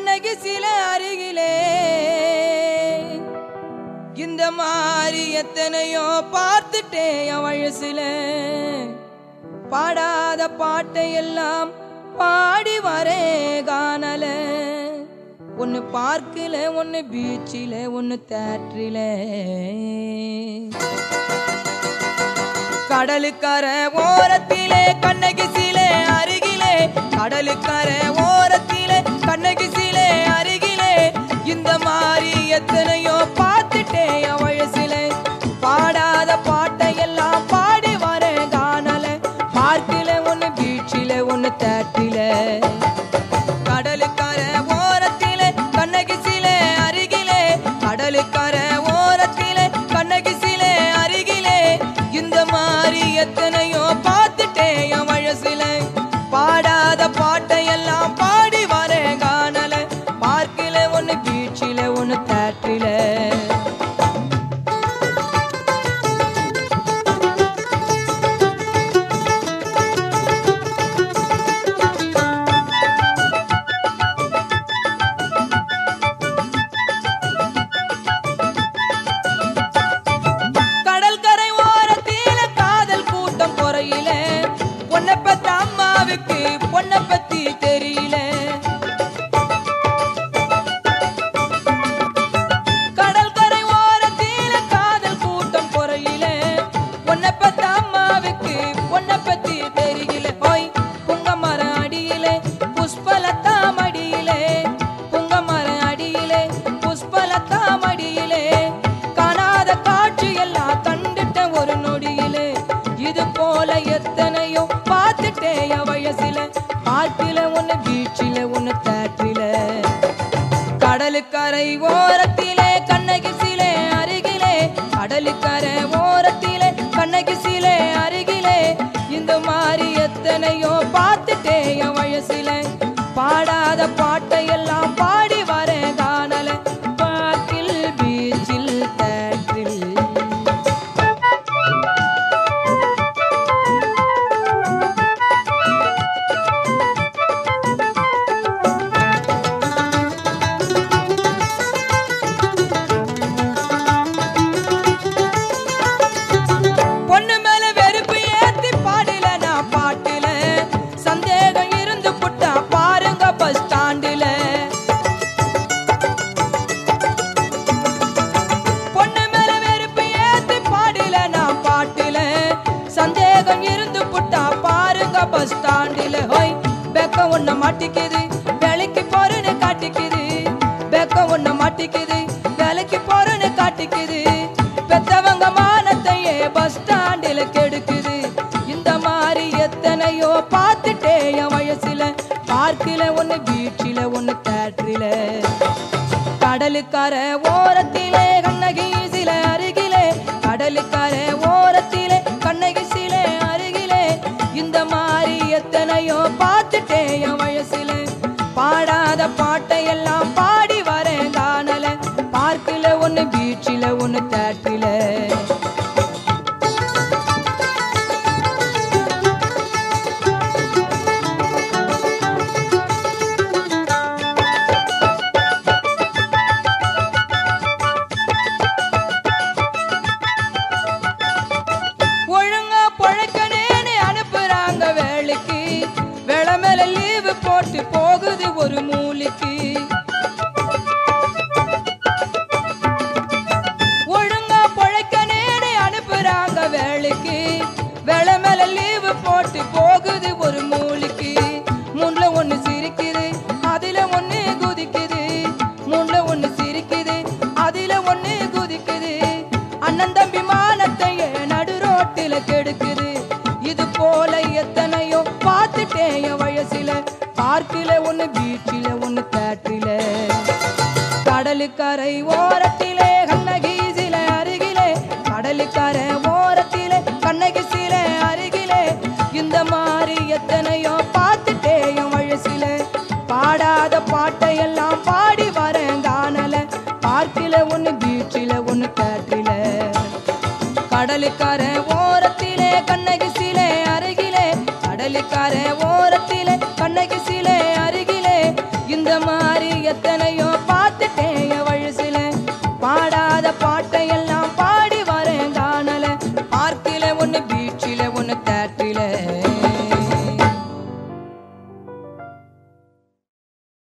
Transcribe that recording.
கண்ணகி சில அருகிலே இந்த மாதிரி எத்தனையோ பார்த்துட்டேன் என் வயசுல பாடாத பாட்டை எல்லாம் பாடி வரே காணல ஒன்னு பார்க்கல ஒன்னு பீச்சில ஒன்னு தேட்டரில கடலுக்கர ஓரத்திலே கண்ணகி சிலை அருகிலே கடலுக்கர ஓரத்திலே கண்ணகி சிலை அருகிலே இந்த மாதிரி எத்தனையோ பார்த்துட்டேன் என் வயசுல பாடாத பாட்டை எல்லாம் பாடி வரேன் காணல பார்க்கல ஒன்னு பீச்சில ஒன்னு தேட்டில கடலுக்கர ஓரத்திலே கண்ணகி சிலை அருகிலே கடலுக்கர ஓரத்திலே கண்ணகி சிலை அருகிலே இந்த மாதிரி எத்தனையோ பார்த்துட்டேன் என் வயசுல பாடாத பாட்டை எல்லாம் பாடி வரேன் காணல பார்க்கல ஒன்னு பீச்சில ஒன்னு தேட்டில கடற்கரை ஓரத்தில காதல் கூட்டம் குறையில பொண்ணை பத்த அம்மாவுக்கு பொண்ணை பத்தி தெரியல கடற்கரை ஓரத்தில காதல் கூட்டம் குறையில பொண்ணை பத்த அம்மாவுக்கு பொண்ணை பத்தி தெரியல ஓய் புங்க மரம் அடியிலே புஷ்பலத்தா மடியிலே புங்க மரம் அடியிலே புஷ்பலத்தா மடியிலே காணாத காட்சி எல்லாம் கண்டுட்ட ஒரு நொடியிலே இது போல எத்தனையோ பார்த்துட்டே என் வயசுல பார்க்கில ஒன்னு பீச்சில ஒன்னு தேட்டில கடலுக்கரை ஓரத்திலே கண்ணகி சிலை அருகிலே கடலுக்கரை ஓரத்திலே கண்ணகி சிலை அருகிலே இந்த மாதிரி எத்தனையோ பார்த்துட்டே என் வயசுல பாடாத பாட்டை எல்லாம் பாடி வரேன் காணல பார்க்கில் பீச்சில் தேற்றில் பொண்ணு மேல வெறுப்பு ஏத்தி பாடல நான் பாட்டுல சந்தேகம் இருந்து புட்டா பாருங்க பஸ் ஸ்டாண்டுல பொண்ணு மேல வெறுப்பு ஏத்தி பாடல நான் பாட்டுல சந்தேகம் இருந்து புட்டா பாருங்க பஸ் ஸ்டாண்டுல ஹோய் பெக்க ஒண்ண மாட்டிக்குது வேலைக்கு போறேன்னு காட்டிக்குது பெக்க ஒண்ண மாட்டிக்குது வேலைக்கு போறேன்னு காட்டிக்குது பெத்தவங்க மானத்தையே பஸ் ஸ்டாண்டில் கெடுக்குது இந்த மாதிரி எத்தனையோ பார்த்துட்டே என் வயசுல பார்க்கில ஒண்ணு பீச்சில ஒண்ணு தேட்டரில கடலுக்கர ஓரத்திலே கண்ணகி சில அருகிலே கடலுக்கர ஓரத்திலே கண்ணகி சில அருகிலே இந்த மாதிரி எத்தனையோ பார்த்துட்டே என் வயசுல பாடாத பாட்டை எல்லாம் பாடி வரேன் காணல பார்க்கில ஒண்ணு பீச்சில ஒண்ணு தேட்டில ஒழுங்கா பொழைக்கணேன்னு அனுப்புறாங்க வேலைக்கு வேலை மேல லீவு போட்டு போகுது ஒரு மூலிக்கு ஒழுங்கா பொழைக்கணேன்னு அனுப்புறாங்க வேலைக்கு வேலை மேல லீவு போட்டு போகுது ஒரு மூலிக்கு முன்ல ஒண்ணு சிரிக்குது அதுல ஒண்ணு குதிக்குது முன்ல ஒண்ணு சிரிக்குது அதுல ஒண்ணு குதிக்குது அண்ணன் தம்பி மானத்தையே நடு ரோட்டில கெடுக்குது இது போல எத்தனையோ பார்த்துட்டேன் என் வயசுல பார்க்கில ஒண்ணு பீச்சில ஒண்ணு தேட்டில கடலுக்கரை ஓரத்திலே கண்ணகி சிலை அருகிலே கடலுக்கரை ஓரத்திலே கண்ணகி சிலை அருகிலே இந்த மாதிரி எத்தனையோ பார்த்துட்டே என் வயசுல பாடாத பாட்டை எல்லாம் பாடி வரேன் காணல பார்க்கில ஒண்ணு பீச்சில ஒண்ணு தேட்டில கடலுக்கரை ஓரத்திலே கண்ணகி சிலை அருகிலே கடலுக்கரை ஓரத்திலே கண்ணகி சிலை அருகிலே இந்த மாதிரி எத்தனையோ